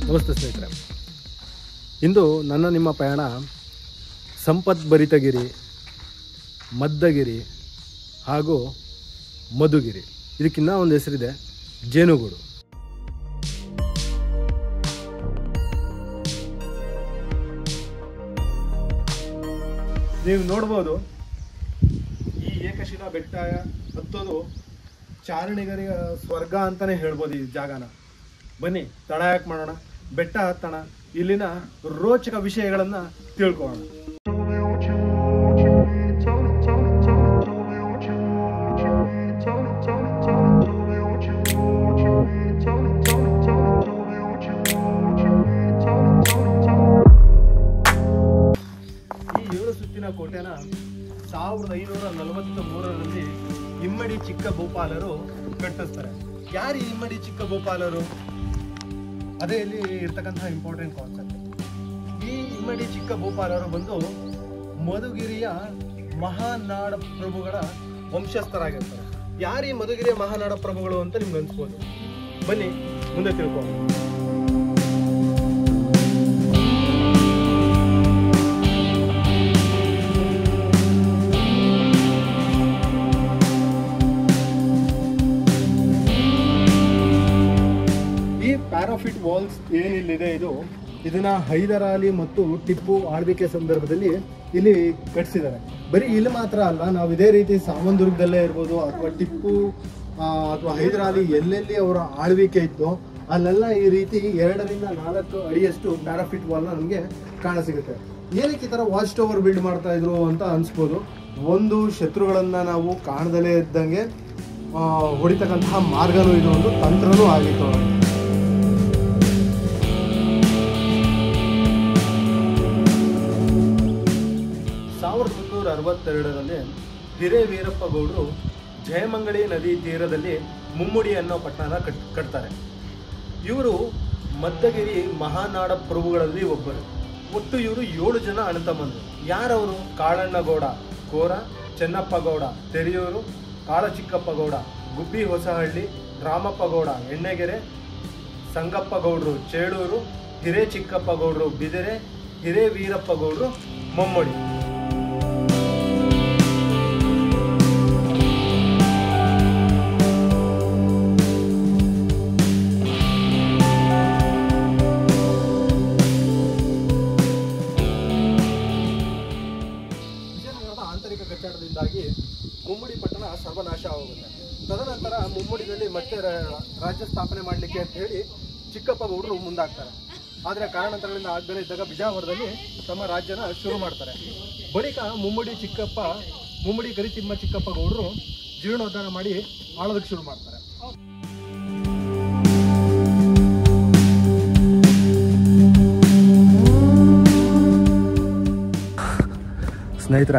ನಮಸ್ತೆ ಸ್ನೇಹಿತರೆ ಇಂದು ನನ್ನ ನಿಮ್ಮ ಪಯಣ ಸಂಪದ್ಭರಿತಗಿರಿ ಮದ್ದಗಿರಿ ಹಾಗೂ ಮಧುಗಿರಿ ಇದಕ್ಕಿನ್ನ ಒಂದು ಹೆಸರಿದೆ ಜೇನುಗೂಡು ನೀವು ನೋಡ್ಬೋದು ಈ ಏಕಶಿಲಾ ಬೆಟ್ಟ ಹತ್ತೋದು ಚಾರಣಿಗರಿಗೆ ಸ್ವರ್ಗ ಅಂತಾನೆ ಹೇಳ್ಬೋದು ಈ ಜಾಗನ ಬನ್ನಿ ತಡ ಯಾಕೆ ಮಾಡೋಣ ಬೆಟ್ಟ ಹತ್ತೋಣ ಇಲ್ಲಿನ ರೋಚಕ ವಿಷಯಗಳನ್ನ ತಿಳ್ಕೊಳ್ಳೋಣ ಈ ಏಳು ಸುತ್ತಿನ ಕೋಟೆನ ಸಾವಿರದ ಐನೂರ ನಲವತ್ತ ಮೂರರಲ್ಲಿ ಇಮ್ಮಡಿ ಚಿಕ್ಕ ಭೂಪಾಲರು ಕಟ್ಟಿಸ್ತಾರೆ ಯಾರು ಈ ಇಮ್ಮಡಿ ಚಿಕ್ಕ ಭೂಪಾಲರು ಅದೇ ಇಲ್ಲಿ ಇರ್ತಕ್ಕಂತಹ ಇಂಪಾರ್ಟೆಂಟ್ ಕಾನ್ಸೆಪ್ಟ್ ಈ ಇಮ್ಮಡಿ ಚಿಕ್ಕ ಭೂಪಾಲರು ಬಂದು ಮಧುಗಿರಿಯ ಮಹಾನಾಡ ಪ್ರಭುಗಳ ವಂಶಸ್ಥರಾಗಿರ್ತಾರೆ ಯಾರು ಈ ಮಧುಗಿರಿಯ ಮಹಾನಾಡ ಪ್ರಭುಗಳು ಅಂತ ನಿಮ್ಗೆ ಅನ್ಸ್ಬೋದು ಬನ್ನಿ ಮುಂದೆ ತಿಳ್ಕೊಳ್ಳೋಣ ಈ ಪ್ಯಾರಾಫಿಟ್ ವಾಲ್ಸ್ ಏನಿಲ್ಲಿದೆ ಇದು ಇದನ್ನ ಹೈದರ್ ಅಲಿ ಮತ್ತು ಟಿಪ್ಪು ಆಳ್ವಿಕೆ ಸಂದರ್ಭದಲ್ಲಿ ಇಲ್ಲಿ ಕಟ್ಸಿದ್ದಾರೆ ಬರೀ ಇಲ್ಲಿ ಮಾತ್ರ ಅಲ್ಲ ನಾವು ಇದೇ ರೀತಿ ಸಾಮಂದುರ್ಗದಲ್ಲೇ ಇರ್ಬೋದು ಅಥವಾ ಟಿಪ್ಪು ಆ, ಅಥವಾ ಹೈದರ್ ಅಲಿ ಎಲ್ಲೆಲ್ಲಿ ಅವರ ಆಳ್ವಿಕೆ ಇತ್ತು ಅಲ್ಲೆಲ್ಲ ಈ ರೀತಿ ಎರಡರಿಂದ ನಾಲ್ಕು ಅಡಿಯಷ್ಟು ಪ್ಯಾರಾಫಿಟ್ ವಾಲ್ನ ನಮಗೆ ಕಾಣಸಿಗುತ್ತೆ ಏನಕ್ಕೆ ಈ ಥರ ವಾಚ್ ಟವರ್ ಬಿಲ್ಡ್ ಮಾಡ್ತಾ ಇದ್ರು ಅಂತ ಅನ್ಸ್ಬೋದು ಒಂದು ಶತ್ರುಗಳನ್ನ ನಾವು ಕಾಣದಲೇ ಇದ್ದಂಗೆ ಆ, ಹೊಡಿತಕ್ಕಂತಹ ಮಾರ್ಗನೂ ಇದು ಒಂದು ತಂತ್ರನೂ ಆಗಿತ್ತು ಅವ್ರಿಗೆ. ಸಾವಿರದ ಮುನ್ನೂರ ಅರವತ್ತೆರಡರಲ್ಲಿ ಹಿರೇವೀರಪ್ಪ ಗೌಡರು ಜಯಮಂಗಳಿ ನದಿ ತೀರದಲ್ಲಿ ಮುಮ್ಮುಡಿ ಅನ್ನೋ ಪಟ್ಟಣ ಕಟ್ ಕಟ್ತಾರೆ ಇವರು ಮದ್ದಗಿರಿ ಮಹಾನಾಡ ಪ್ರಭುಗಳಲ್ಲಿ ಒಬ್ಬರು ಒಟ್ಟು ಇವರು ಏಳು ಜನ ಅಣ್ಣತಮ್ಮಂದರು ಯಾರವರು ಕಾಳಣ್ಣಗೌಡ ಕೋರ ಚೆನ್ನಪ್ಪ ಗೌಡ ತೆರೆಯೂರು ಕಾಳಚಿಕ್ಕಪ್ಪ ಗೌಡ ಗುಬ್ಬಿ ಹೊಸಹಳ್ಳಿ ರಾಮಪ್ಪ ಗೌಡ ಎಣ್ಣೆಗೆರೆ ಸಂಗಪ್ಪ ಗೌಡರು ಚೇಳೂರು ಹಿರೇ ಚಿಕ್ಕಪ್ಪ ಗೌಡರು ಬಿದಿರೆ ಹಿರೇ ವೀರಪ್ಪ ಗೌಡರು ಮೊಮ್ಮಡಿ ವಿಜಯನಗರದ ಆಂತರಿಕ ಕಟ್ಟಡದಿಂದಾಗಿ ಮುಮ್ಮಡಿ ಪಟ್ಟಣ ಸರ್ವನಾಶ ಆಗುತ್ತೆ ತದನಂತರ ಮುಮ್ಮಡಿನಲ್ಲಿ ಮತ್ತೆ ರ- ರಾಜ್ಯ ಸ್ಥಾಪನೆ ಮಾಡಲಿಕ್ಕೆ ಅಂತ ಹೇಳಿ ಚಿಕ್ಕಪ್ಪ ಗೌಡರು ಮುಂದಾಗ್ತಾರೆ ಆದರೆ ಕಾರಣಾಂತರಗಳಿಂದ ಆಗದೇ ಇದ್ದಾಗ ಬಿಜಾವರದಲ್ಲಿ ತಮ್ಮ ರಾಜ್ಯನ ಶುರು ಮಾಡ್ತಾರೆ ಬಳಿಕ ಮುಮ್ಮಡಿ ಚಿಕ್ಕಪ್ಪ ಮುಮ್ಮಡಿ ಕರಿತಿಮ್ಮ ಚಿಕ್ಕಪ್ಪ ಗೌಡರು ಜೀರ್ಣೋದ್ಧಾರ ಮಾಡಿ ಆಳೋದಕ್ಕೆ ಶುರು ಮಾಡ್ತಾರೆ ಸ್ನೇಹಿತರ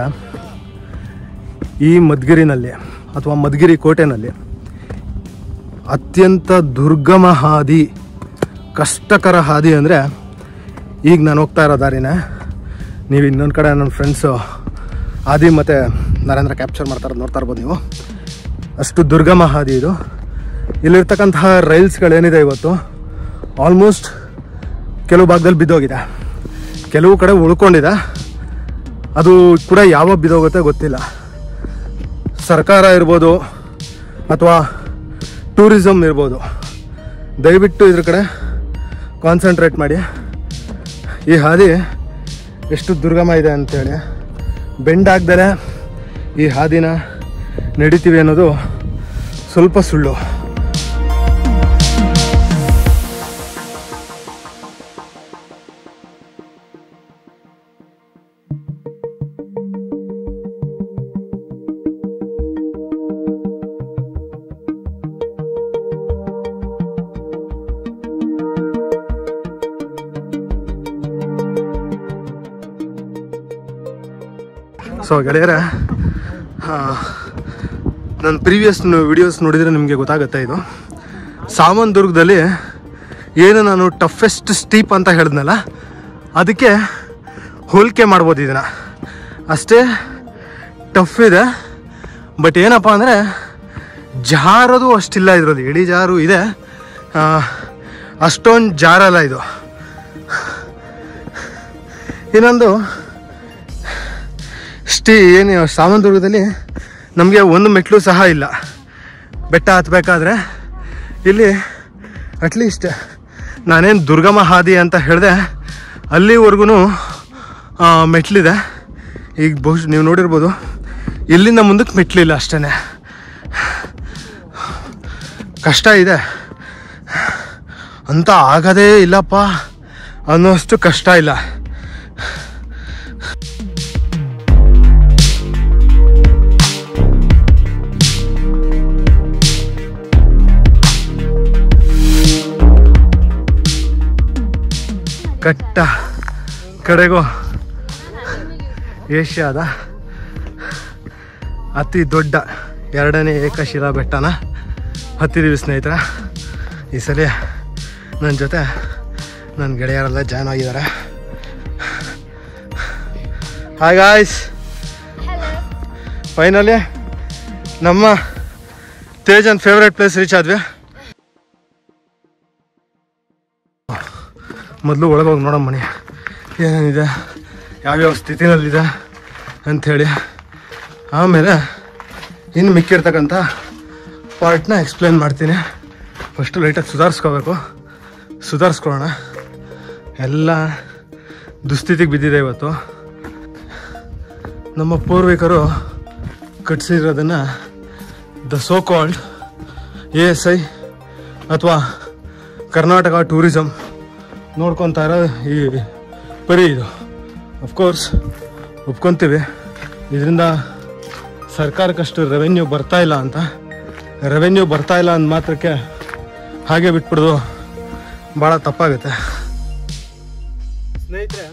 ಈ ಮದ್ಗಿರಿನಲ್ಲಿ ಅಥವಾ ಮದ್ಗಿರಿ ಕೋಟೆನಲ್ಲಿ ಅತ್ಯಂತ ದುರ್ಗಮ ಹಾದಿ ಕಷ್ಟಕರ ಹಾದಿ ಅಂದರೆ ಈಗ ನಾನು ಹೋಗ್ತಾ ಇರೋ ದಾರಿನೇ ನೀವು ಇನ್ನೊಂದು ಕಡೆ ನನ್ನ ಫ್ರೆಂಡ್ಸು ಆದಿ ಮತ್ತು ನರೇಂದ್ರ ಕ್ಯಾಪ್ಚರ್ ಮಾಡ್ತಾರೆ ನೋಡ್ತಾ ಇರ್ಬೋದು ನೀವು ಅಷ್ಟು ದುರ್ಗಮ ಹಾದಿ ಇದು ಇಲ್ಲಿರ್ತಕ್ಕಂತಹ ರೈಲ್ಸ್ಗಳೇನಿದೆ ಇವತ್ತು ಆಲ್ಮೋಸ್ಟ್ ಕೆಲವು ಭಾಗದಲ್ಲಿ ಬಿದ್ದೋಗಿದೆ ಕೆಲವು ಕಡೆ ಉಳ್ಕೊಂಡಿದೆ ಅದು ಕೂಡ ಯಾವಾಗ ಬಿದ್ದೋಗುತ್ತೆ ಗೊತ್ತಿಲ್ಲ ಸರ್ಕಾರ ಇರ್ಬೋದು ಅಥವಾ ಟೂರಿಸಮ್ ಇರ್ಬೋದು ದಯವಿಟ್ಟು ಇದ್ರ ಕಡೆ ಕಾನ್ಸಂಟ್ರೇಟ್ ಮಾಡಿ ಈ ಹಾದಿ ಎಷ್ಟು ದುರ್ಗಮ ಇದೆ ಅಂತೇಳಿ ಬೆಂಡ್ ಆಗ್ದಲೇ ಈ ಹಾದಿನ ನಡಿತೀವಿ ಅನ್ನೋದು ಸ್ವಲ್ಪ ಸುಳ್ಳು ಸೊ ಗೆಳೆಯರೆ ನನ್ನ ಪ್ರೀವಿಯಸ್ ವಿಡಿಯೋಸ್ ನೋಡಿದರೆ ನಿಮಗೆ ಗೊತ್ತಾಗುತ್ತೆ ಇದು ಸಾಮಂದುರ್ಗದಲ್ಲಿ ಏನು ನಾನು ಟಫೆಸ್ಟ್ ಸ್ಟೀಪ್ ಅಂತ ಹೇಳಿದ್ನಲ್ಲ ಅದಕ್ಕೆ ಹೋಲಿಕೆ ಮಾಡ್ಬೋದು ಇದನ್ನು ಅಷ್ಟೇ ಟಫ್ ಇದೆ ಬಟ್ ಏನಪ್ಪ ಅಂದರೆ ಜಾರೋದು ಅಷ್ಟಿಲ್ಲ ಇದರಲ್ಲಿ ಇಡೀ ಜಾರು ಇದೆ ಅಷ್ಟೊಂದು ಜಾರಲ್ಲ ಇದು ಇನ್ನೊಂದು ಸ್ಟೀ ಏನು ಸಾಮಂತದುರ್ಗದಲ್ಲಿ ನಮಗೆ ಒಂದು ಮೆಟ್ಲು ಸಹ ಇಲ್ಲ ಬೆಟ್ಟ ಹತ್ಬೇಕಾದ್ರೆ ಇಲ್ಲಿ ಅಟ್ಲೀಸ್ಟ್ ನಾನೇನು ದುರ್ಗಮ ಹಾದಿ ಅಂತ ಹೇಳಿದೆ ಅಲ್ಲಿವರೆಗೂ ಮೆಟ್ಲಿದೆ ಈಗ ಬಹುಶಃ ನೀವು ನೋಡಿರ್ಬೋದು ಇಲ್ಲಿಂದ ಮುಂದಕ್ಕೆ ಮೆಟ್ಲಿಲ್ಲ ಅಷ್ಟೇ ಕಷ್ಟ ಇದೆ ಅಂತ ಆಗದೇ ಇಲ್ಲಪ್ಪ ಅನ್ನೋಷ್ಟು ಕಷ್ಟ ಇಲ್ಲ ಕಟ್ಟ ಕಡೆಗೂ ಏಷ್ಯಾದ ಅತಿ ದೊಡ್ಡ ಎರಡನೇ ಏಕಶಿಲಾ ಬೆಟ್ಟನ ಹತ್ತಿದೀವಿ ಸ್ನೇಹಿತರ ಈ ಸಲ ನನ್ನ ಜೊತೆ ನನ್ನ ಗೆಳೆಯರೆಲ್ಲ ಜಾಯ್ನ್ ಆಗಿದ್ದಾರೆ ಹಾಯ್ ಗಾಯ್ಸ್ ಫೈನಲಿ ನಮ್ಮ ತೇಜನ್ ಫೇವ್ರೆಟ್ ಪ್ಲೇಸ್ ರೀಚ್ ಆದ್ವಿ ಮೊದಲು ಒಳಗೆ ಹೋಗಿ ನೋಡೋ ಮನೆ ಏನೇನಿದೆ ಯಾವ್ಯಾವ ಸ್ಥಿತಿನಲ್ಲಿದೆ ಅಂಥೇಳಿ ಆಮೇಲೆ ಇನ್ನು ಮಿಕ್ಕಿರ್ತಕ್ಕಂಥ ಪಾರ್ಟ್ನ ಎಕ್ಸ್ಪ್ಲೇನ್ ಮಾಡ್ತೀನಿ ಫಸ್ಟು ಲೈಟಾಗಿ ಸುಧಾರಿಸ್ಕೋಬೇಕು ಸುಧಾರಿಸ್ಕೊಳ್ಳೋಣ ಎಲ್ಲ ದುಸ್ಥಿತಿಗೆ ಬಿದ್ದಿದೆ ಇವತ್ತು ನಮ್ಮ ಪೂರ್ವಿಕರು ಕಟ್ಸಿರೋದನ್ನು the so called A S I ಅಥವಾ ಕರ್ನಾಟಕ ಟೂರಿಸಮ್ ನೋಡ್ಕೊತಾ ಇರೋ ಈ ಪರಿ ಇದು ಅಫ್ಕೋರ್ಸ್ ಒಪ್ಕೊತೀವಿ ಇದರಿಂದ ಸರ್ಕಾರಕ್ಕಷ್ಟು ರೆವೆನ್ಯೂ ಬರ್ತಾ ಇಲ್ಲ ಅಂತ ರೆವೆನ್ಯೂ ಬರ್ತಾ ಇಲ್ಲ ಅಂದ ಮಾತ್ರಕ್ಕೆ ಹಾಗೆ ಬಿಟ್ಬಿಡೋದು ಭಾಳ ತಪ್ಪಾಗುತ್ತೆ ಸ್ನೇಹಿತರೆ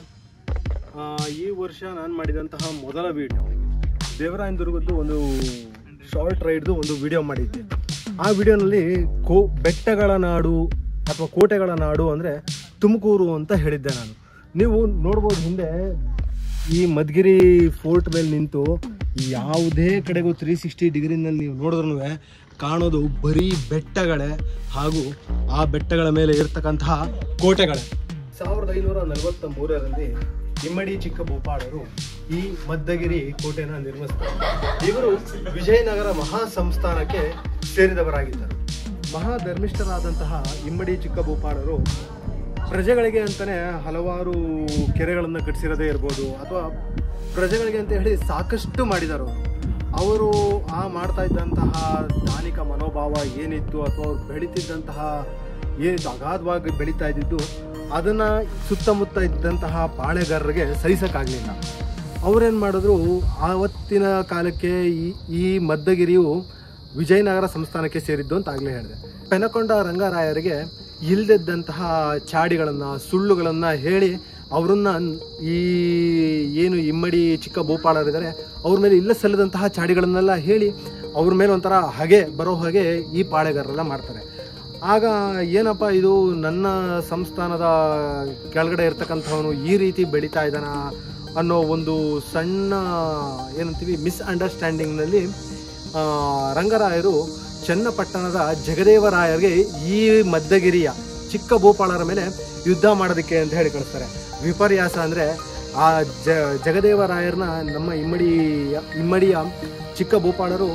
ಈ ವರ್ಷ ನಾನು ಮಾಡಿದಂತಹ ಮೊದಲ ವಿಡಿಯೋ ದೇವರಾಯನದುರ್ಗದ್ದು ಒಂದು ಶಾರ್ಟ್ ರೈಡ್ದು ಒಂದು ವಿಡಿಯೋ ಮಾಡಿದ್ದೆ ಆ ವಿಡಿಯೋನಲ್ಲಿ ಕೋ ಬೆಟ್ಟಗಳ ನಾಡು ಅಥವಾ ಕೋಟೆಗಳ ನಾಡು ಅಂದರೆ ತುಮಕೂರು ಅಂತ ಹೇಳಿದ್ದೆ ನಾನು ನೀವು ನೋಡ್ಬೋದು ಹಿಂದೆ ಈ ಮಧುಗಿರಿ ಫೋರ್ಟ್ ಮೇಲೆ ನಿಂತು ಯಾವುದೇ ಕಡೆಗೂ ತ್ರೀ ಸಿಕ್ಸ್ಟಿ ಡಿಗ್ರಿನಲ್ಲಿ ನೀವು ನೋಡಿದ್ರೂ ಕಾಣೋದು ಬರೀ ಬೆಟ್ಟಗಳೇ ಹಾಗೂ ಆ ಬೆಟ್ಟಗಳ ಮೇಲೆ ಇರ್ತಕ್ಕಂತಹ ಕೋಟೆಗಳೇ ಸಾವಿರದ ಐನೂರ ನಲವತ್ತ ಮೂರರಲ್ಲಿ ಇಮ್ಮಡಿ ಚಿಕ್ಕ ಭೂಪಾಳರು ಈ ಮದ್ದಗಿರಿ ಕೋಟೆನ ನಿರ್ಮಿಸ್ತಾರೆ ಇವರು ವಿಜಯನಗರ ಮಹಾ ಸಂಸ್ಥಾನಕ್ಕೆ ಸೇರಿದವರಾಗಿದ್ದರು ಮಹಾ ಧರ್ಮಿಷ್ಠರಾದಂತಹ ಇಮ್ಮಡಿ ಚಿಕ್ಕ ಭೂಪಾಳರು ಪ್ರಜೆಗಳಿಗೆ ಅಂತಾನೆ ಹಲವಾರು ಕೆರೆಗಳನ್ನು ಕಟ್ಟಿಸಿರೋದೇ ಇರ್ಬೋದು ಅಥವಾ ಪ್ರಜೆಗಳಿಗೆ ಅಂತ ಹೇಳಿ ಸಾಕಷ್ಟು ಮಾಡಿದರು ಅವರು ಆ ಮಾಡ್ತಾ ಇದ್ದಂತಹ ದಾನಿಕ ಮನೋಭಾವ ಏನಿತ್ತು ಅಥವಾ ಅವ್ರು ಬೆಳೀತಿದ್ದಂತಹ ಏನಿತ್ತು ಅಗಾಧವಾಗಿ ಬೆಳೀತಾ ಇದ್ದಿದ್ದು ಅದನ್ನ ಸುತ್ತಮುತ್ತ ಇದ್ದಂತಹ ಪಾಳೆಗಾರರಿಗೆ ಸಹಿಸಕ್ಕಾಗಲಿಲ್ಲ ಅವ್ರೇನು ಮಾಡಿದ್ರು ಆವತ್ತಿನ ಕಾಲಕ್ಕೆ ಈ ಈ ಮದ್ದಗಿರಿಯು ವಿಜಯನಗರ ಸಂಸ್ಥಾನಕ್ಕೆ ಸೇರಿದ್ದು ಅಂತ ಆಗಲೇ ಹೇಳಿದೆ ಪೆನಕೊಂಡ ರಂಗರಾಯರಿಗೆ ಇಲ್ದಿದ್ದಂತಹ ಚಾಡಿಗಳನ್ನು ಸುಳ್ಳುಗಳನ್ನು ಹೇಳಿ ಅವರನ್ನ ಈ ಏನು ಇಮ್ಮಡಿ ಚಿಕ್ಕ ಭೂಪಾಳರಿದ್ದಾರೆ ಅವ್ರ ಮೇಲೆ ಇಲ್ಲ ಸಲ್ಲದಂತಹ ಚಾಡಿಗಳನ್ನೆಲ್ಲ ಹೇಳಿ ಅವ್ರ ಮೇಲೆ ಒಂಥರ ಹಾಗೆ ಬರೋ ಹಾಗೆ ಈ ಪಾಳೆಗಾರರೆಲ್ಲ ಮಾಡ್ತಾರೆ ಆಗ ಏನಪ್ಪ ಇದು ನನ್ನ ಸಂಸ್ಥಾನದ ಕೆಳಗಡೆ ಇರ್ತಕ್ಕಂಥವನು ಈ ರೀತಿ ಬೆಳೀತಾ ಇದ್ದಾನ ಅನ್ನೋ ಒಂದು ಸಣ್ಣ ಏನಂತೀವಿ ಮಿಸ್ ಅಂಡರ್ಸ್ಟ್ಯಾಂಡಿಂಗ್ನಲ್ಲಿ ಆ, ರಂಗರಾಯರು ಚನ್ನಪಟ್ಟಣದ ಜಗದೇವರಾಯರಿಗೆ ಈ ಮದ್ದಗಿರಿಯ ಚಿಕ್ಕ ಭೂಪಾಳರ ಮೇಲೆ ಯುದ್ಧ ಮಾಡೋದಕ್ಕೆ ಅಂತ ಹೇಳಿ ಕಳಿಸ್ತಾರೆ ವಿಪರ್ಯಾಸ ಅಂದರೆ ಆ ಜ ಜಗದೇವರಾಯರನ್ನ ನಮ್ಮ ಇಮ್ಮಡಿ ಇಮ್ಮಡಿಯ ಚಿಕ್ಕ ಭೂಪಾಳರು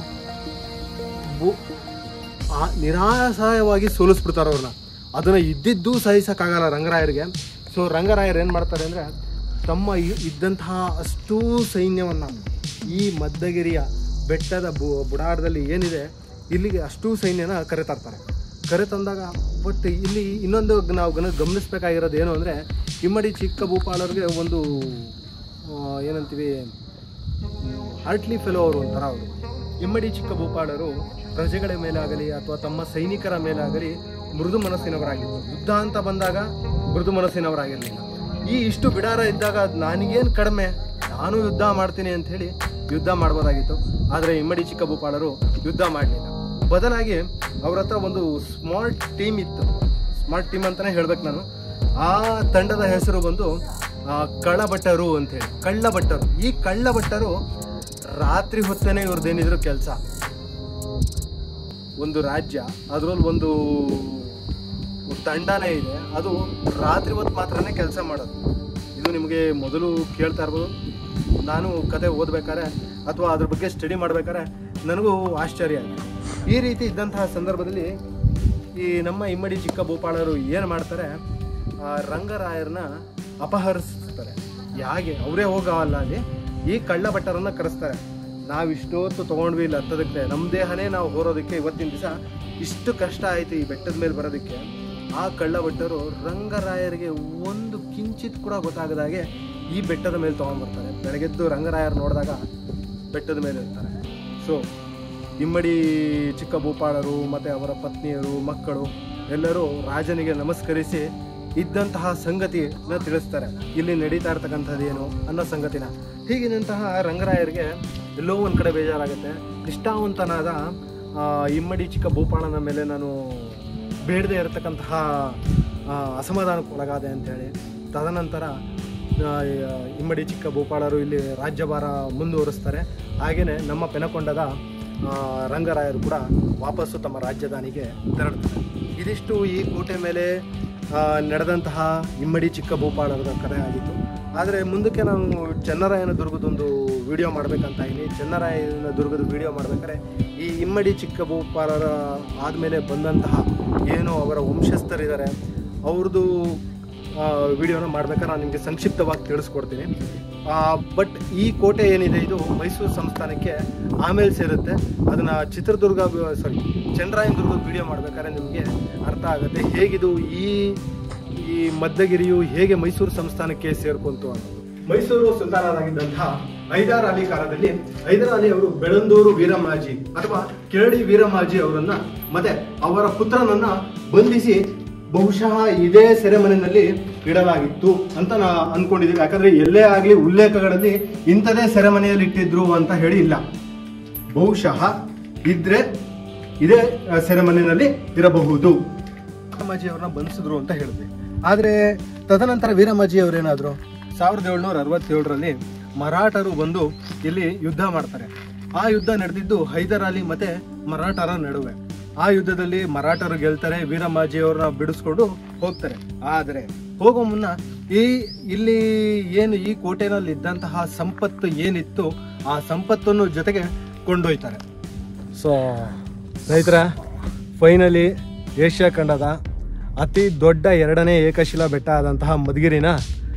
ಭೂ ಆ ನಿರಾಸಯವಾಗಿ ಸೋಲಿಸ್ಬಿಡ್ತಾರೆ ಅವ್ರನ್ನ ಅದನ್ನು ಇದ್ದಿದ್ದು ಸಹಿಸಕ್ಕಾಗಲ್ಲ ರಂಗರಾಯರಿಗೆ ಸೊ ರಂಗರಾಯರು ಏನು ಮಾಡ್ತಾರೆ ಅಂದರೆ ತಮ್ಮ ಇ- ಇದ್ದಂತಹ ಅಷ್ಟೂ ಸೈನ್ಯವನ್ನು ಈ ಮದ್ದಗಿರಿಯ ಬೆಟ್ಟದ ಬು ಬುಡಾರದಲ್ಲಿ ಏನಿದೆ ಇಲ್ಲಿಗೆ ಅಷ್ಟೂ ಸೈನ್ಯನ ಕರೆತರ್ತಾರೆ ಕರೆತಂದಾಗ ಬಟ್ ಇಲ್ಲಿ ಇನ್ನೊಂದು ನಾವು ಗನ ಗಮನಿಸ್ಬೇಕಾಗಿರೋದು ಏನು ಅಂದರೆ ಇಮ್ಮಡಿ ಚಿಕ್ಕ ಭೂಪಾಲರಿಗೆ ಒಂದು ಆ, ಏನಂತೀವಿ ಹಾರ್ಟ್ಲಿ ಫೆಲೋ ಅವರು ಒಂಥರ ಅವರು ಇಮ್ಮಡಿ ಚಿಕ್ಕ ಭೂಪಾಳರು ಪ್ರಜೆಗಳ ಮೇಲಾಗಲಿ ಅಥವಾ ತಮ್ಮ ಸೈನಿಕರ ಮೇಲಾಗಲಿ ಮೃದು ಮನಸ್ಸಿನವರಾಗಿದ್ದರು ಯುದ್ಧ ಅಂತ ಬಂದಾಗ ಮೃದು ಮನಸ್ಸಿನವರಾಗಿರಲಿಲ್ಲ ಈ ಇಷ್ಟು ಬಿಡಾರ ಇದ್ದಾಗ ನನಗೇನು ಕಡಿಮೆ ನಾನು ಯುದ್ಧ ಮಾಡ್ತೀನಿ ಅಂತ ಹೇಳಿ ಯುದ್ಧ ಮಾಡ್ಬೋದಾಗಿತ್ತು ಆದರೆ ಇಮ್ಮಡಿ ಚಿಕ್ಕ ಭೂಪಾಳರು ಯುದ್ಧ ಮಾಡಲಿಲ್ಲ ಬದಲಾಗಿ ಅವ್ರ ಹತ್ರ ಒಂದು ಸ್ಮಾರ್ಟ್ ಟೀಮ್ ಇತ್ತು ಸ್ಮಾರ್ಟ್ ಟೀಮ್ ಅಂತಾನೆ ಹೇಳ್ಬೇಕು ನಾನು ಆ ತಂಡದ ಹೆಸರು ಬಂದು ಆ, ಕಳ್ಳಭಟ್ಟರು ಅಂತೇಳಿ ಕಳ್ಳಭಟ್ಟರು ಈ ಕಳ್ಳಭಟ್ಟರು ರಾತ್ರಿ ಹೊತ್ತೇನೆ ಇವ್ರದ್ದೇನಿದ್ರು ಕೆಲಸ ಒಂದು ರಾಜ್ಯ ಅದರಲ್ಲಿ ಒಂದು ತಂಡನೇ ಇದೆ ಅದು ರಾತ್ರಿ ಹೊತ್ತು ಮಾತ್ರನೇ ಕೆಲಸ ಮಾಡೋದು ಇದು ನಿಮಗೆ ಮೊದಲು ಕೇಳ್ತಾ ಇರ್ಬೋದು ನಾನು ಕತೆ ಓದ್ಬೇಕಾದ್ರೆ ಅಥವಾ ಅದ್ರ ಬಗ್ಗೆ ಸ್ಟಡಿ ಮಾಡ್ಬೇಕಾದ್ರೆ ನನಗೂ ಆಶ್ಚರ್ಯ ಆಗಿದೆ ಈ ರೀತಿ ಇದ್ದಂತಹ ಸಂದರ್ಭದಲ್ಲಿ ಈ ನಮ್ಮ ಇಮ್ಮಡಿ ಚಿಕ್ಕ ಭೂಪಾಳರು ಏನು ಮಾಡ್ತಾರೆ ಆ ರಂಗರಾಯರನ್ನ ಅಪಹರಿಸ್ತಾರೆ ಯಾಕೆ ಅವರೇ ಹೋಗವಲ್ಲ ಅಲ್ಲಿ ಈ ಕಳ್ಳ ಭಟ್ಟರನ್ನ ಕರೆಸ್ತಾರೆ ನಾವು ಇಷ್ಟೊತ್ತು ತೊಗೊಂಡ್ವಿ ಇಲ್ಲಿ ಹತ್ತೋದಕ್ಕೆ ನಮ್ಮ ದೇಹನೇ ನಾವು ಹೋರೋದಕ್ಕೆ ಇವತ್ತಿನ ದಿವಸ ಇಷ್ಟು ಕಷ್ಟ ಆಯಿತು ಈ ಬೆಟ್ಟದ ಮೇಲೆ ಬರೋದಕ್ಕೆ ಆ ಕಳ್ಳ ಭಟ್ಟರು ರಂಗರಾಯರಿಗೆ ಒಂದು ಕಿಂಚಿತ್ ಕೂಡ ಗೊತ್ತಾಗದಾಗೆ ಈ ಬೆಟ್ಟದ ಮೇಲೆ ತೊಗೊಂಡ್ಬರ್ತಾರೆ ಬೆಳಗ್ಗೆದ್ದು ರಂಗರಾಯರು ನೋಡಿದಾಗ ಬೆಟ್ಟದ ಮೇಲೆ ಇರ್ತಾರೆ ಸೊ ಇಮ್ಮಡಿ ಚಿಕ್ಕ ಭೂಪಾಳರು ಮತ್ತು ಅವರ ಪತ್ನಿಯರು ಮಕ್ಕಳು ಎಲ್ಲರೂ ರಾಜನಿಗೆ ನಮಸ್ಕರಿಸಿ ಇದ್ದಂತಹ ಸಂಗತಿನ ತಿಳಿಸ್ತಾರೆ ಇಲ್ಲಿ ನಡೀತಾ ಇರ್ತಕ್ಕಂಥದ್ದು ಏನು ಅನ್ನೋ ಸಂಗತಿನ ಹೀಗಿನಂತಹ ರಂಗರಾಯರಿಗೆ ಎಲ್ಲೋ ಒಂದು ಕಡೆ ಬೇಜಾರಾಗುತ್ತೆ ನಿಷ್ಠಾವಂತನಾದ ಆ, ಇಮ್ಮಡಿ ಚಿಕ್ಕ ಭೂಪಾಳನ ಮೇಲೆ ನಾನು ಬೇಡದೆ ಇರತಕ್ಕಂತಹ ಆ, ಅಸಮಾಧಾನಕ್ಕೆ ಒಳಗಾದೆ ಅಂತೇಳಿ ತದನಂತರ ಆ, ಇಮ್ಮಡಿ ಚಿಕ್ಕ ಭೂಪಾಳರು ಇಲ್ಲಿ ರಾಜ್ಯಭಾರ ಮುಂದುವರಿಸ್ತಾರೆ ಹಾಗೆಯೇ ನಮ್ಮ ಪೆನಕೊಂಡದ ಆ, ರಂಗರಾಯರು ಕೂಡ ವಾಪಸ್ಸು ತಮ್ಮ ರಾಜಧಾನಿಗೆ ತೆರಳುತ್ತಾರೆ ಇದಿಷ್ಟು ಈ ಕೋಟೆ ಮೇಲೆ ಆ, ನಡೆದಂತಹ ಇಮ್ಮಡಿ ಚಿಕ್ಕ ಭೂಪಾಳರ ಕಥೆ ಆಗಿತ್ತು ಆದರೆ ಮುಂದಕ್ಕೆ ನಾನು ಚೆನ್ನರಾಯನ ದುರ್ಗದೊಂದು ವಿಡಿಯೋ ಮಾಡಬೇಕಂತ ಇದ್ದೀನಿ ಚೆನ್ನರಾಯನ ದುರ್ಗದ ವಿಡಿಯೋ ಮಾಡ್ಬೇಕಾದ್ರೆ ಈ ಇಮ್ಮಡಿ ಚಿಕ್ಕ ಭೂಪಾಲರ ಆದಮೇಲೆ ಬಂದಂತಹ ಏನು ಅವರ ವಂಶಸ್ಥರಿದ್ದಾರೆ ಅವ್ರದ್ದು ವಿಡಿಯೋನ ಮಾಡ್ಬೇಕಾದ್ರೆ ನಾನು ನಿಮಗೆ ಸಂಕ್ಷಿಪ್ತವಾಗಿ ತಿಳಿಸ್ಕೊಡ್ತೀನಿ ಬಟ್ ಈ ಕೋಟೆ ಏನಿದೆ ಇದು ಮೈಸೂರು ಸಂಸ್ಥಾನಕ್ಕೆ ಆಮೇಲೆ ಸೇರುತ್ತೆ ಅದನ್ನು ಚಿತ್ರದುರ್ಗ ಸಾರಿ ಚಂದ್ರಾಯನ ದುರ್ಗದ ವಿಡಿಯೋ ಮಾಡ್ಬೇಕಾದ್ರೆ ನಿಮಗೆ ಅರ್ಥ ಆಗುತ್ತೆ ಹೇಗಿದು ಈ ಈ ಮದ್ದಗಿರಿಯು ಹೇಗೆ ಮೈಸೂರು ಸಂಸ್ಥಾನಕ್ಕೆ ಸೇರ್ಕೊಂತು ಅನ್ನೋದು ಮೈಸೂರು ಸುಲ್ತಾನರಾಗಿದ್ದಂತಹ ಹೈದರ್ ಅಲಿ ಕಾಲದಲ್ಲಿ ಹೈದರ್ ಅಲಿ ಅವರು ಬೆಳಂದೂರು ವೀರಮಾಜಿ ಅಥವಾ ಕೆರಡಿ ವೀರಮಾಜಿ ಅವರನ್ನ ಮತ್ತೆ ಅವರ ಪುತ್ರನನ್ನ ಬಂಧಿಸಿ ಬಹುಶಃ ಇದೇ ಸೆರೆಮನೆಯಲ್ಲಿ ಇಡಲಾಗಿತ್ತು ಅಂತ ನಾ ಅನ್ಕೊಂಡಿದ್ದೀವಿ ಯಾಕಂದ್ರೆ ಎಲ್ಲೇ ಆಗಲಿ ಉಲ್ಲೇಖಗಳಲ್ಲಿ ಇಂಥದೇ ಸೆರೆಮನೆಯಲ್ಲಿ ಇಟ್ಟಿದ್ರು ಅಂತ ಹೇಳಿ ಇಲ್ಲ ಬಹುಶಃ ಇದ್ರೆ ಇದೇ ಆ, ಸೆರೆಮನೆಯಲ್ಲಿ ಇರಬಹುದು ವೀರಮಾಜಿ ಅವ್ರನ್ನ ಬಂಧಿಸಿದ್ರು ಅಂತ ಹೇಳಿದ್ವಿ ಆದ್ರೆ ತದನಂತರ ವೀರಮಾಜಿ ಅವರೇನಾದ್ರು ಸಾವಿರದ ಏಳ್ನೂರ ಅರವತ್ತೇಳರಲ್ಲಿ ಮರಾಠರು ಬಂದು ಇಲ್ಲಿ ಯುದ್ಧ ಮಾಡ್ತಾರೆ ಆ ಯುದ್ಧ ನಡೆದಿದ್ದು ಹೈದರ್ ಅಲಿ ಮತ್ತೆ ಮರಾಠರ ನಡುವೆ ಆ ಯುದ್ಧದಲ್ಲಿ ಮರಾಠರು ಗೆಲ್ತಾರೆ ವೀರಮಾಜಿ ಅವ್ರನ್ನ ಬಿಡಿಸ್ಕೊಂಡು ಹೋಗ್ತಾರೆ ಆದರೆ ಹೋಗೋ ಮುನ್ನ ಈ ಇಲ್ಲಿ ಏನು ಈ ಕೋಟೆನಲ್ಲಿ ಇದ್ದಂತಹ ಸಂಪತ್ತು ಏನಿತ್ತು ಆ ಸಂಪತ್ತನ್ನು ಜೊತೆಗೆ ಕೊಂಡೊಯ್ತಾರೆ ಸೊ ಸ್ನೇಹಿತರ ಫೈನಲಿ ಏಷ್ಯಾ ಖಂಡದ ಅತಿ ದೊಡ್ಡ ಎರಡನೇ ಏಕಶಿಲಾ ಬೆಟ್ಟ ಆದಂತಹ ಮಧುಗಿರಿನ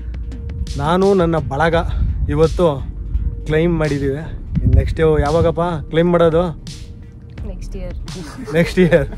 ನಾನು ನನ್ನ ಬಳಗ ಇವತ್ತು ಕ್ಲೈಮ್ ಮಾಡಿದ್ದೀವಿ ನೆಕ್ಸ್ಟ್ ಯಾವಾಗಪ್ಪ ಕ್ಲೈಮ್ ಮಾಡೋದು next year next year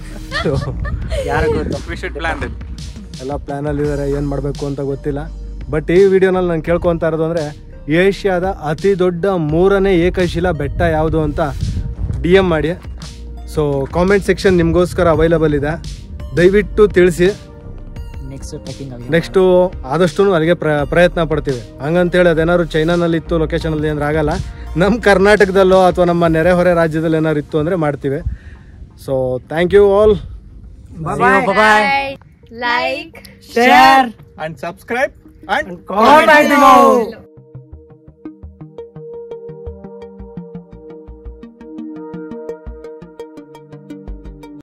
we should plan that ಎಲ್ಲ ಪ್ಲ್ಯಾನಲ್ಲಿ ಇದ್ದಾರೆ ಏನು ಮಾಡಬೇಕು ಅಂತ ಗೊತ್ತಿಲ್ಲ ಬಟ್ ಈ ವಿಡಿಯೋನಲ್ಲಿ ನಾನು ಕೇಳ್ಕೊತಾ ಇರೋದು ಅಂದರೆ ಏಷ್ಯಾದ ಅತಿ ದೊಡ್ಡ ಮೂರನೇ ಏಕಶಿಲಾ ಬೆಟ್ಟ ಯಾವುದು ಅಂತ ಡಿ ಎಮ್ ಮಾಡಿ ಸೊ ಕಾಮೆಂಟ್ ಸೆಕ್ಷನ್ ನಿಮಗೋಸ್ಕರ ಅವೈಲಬಲ್ ಇದೆ ದಯವಿಟ್ಟು ತಿಳಿಸಿ ನೆಕ್ಸ್ಟ್ ಟ್ರೆಕ್ಕಿಂಗ್ ಆಗಿ ನೆಕ್ಸ್ಟು ಆದಷ್ಟು ಅಲ್ಲಿಗೆ ಪ್ರ ಪ್ರಯತ್ನ ಪಡ್ತೀವಿ ಹಂಗಂತೇಳಿ ಅದೇನಾದ್ರು ಚೈನಾನಲ್ಲಿ ಇತ್ತು ಲೊಕೇಶನಲ್ಲಿ ಅಂದ್ರೆ ಆಗಲ್ಲ ನಮ್ಮ ಕರ್ನಾಟಕದಲ್ಲೋ ಅಥವಾ ನಮ್ಮ ನೆರೆಹೊರೆ ರಾಜ್ಯದಲ್ಲಿ ಏನಾದ್ರು ಇತ್ತು ಅಂದರೆ ಮಾಡ್ತೀವಿ so thank you all like share and subscribe and comment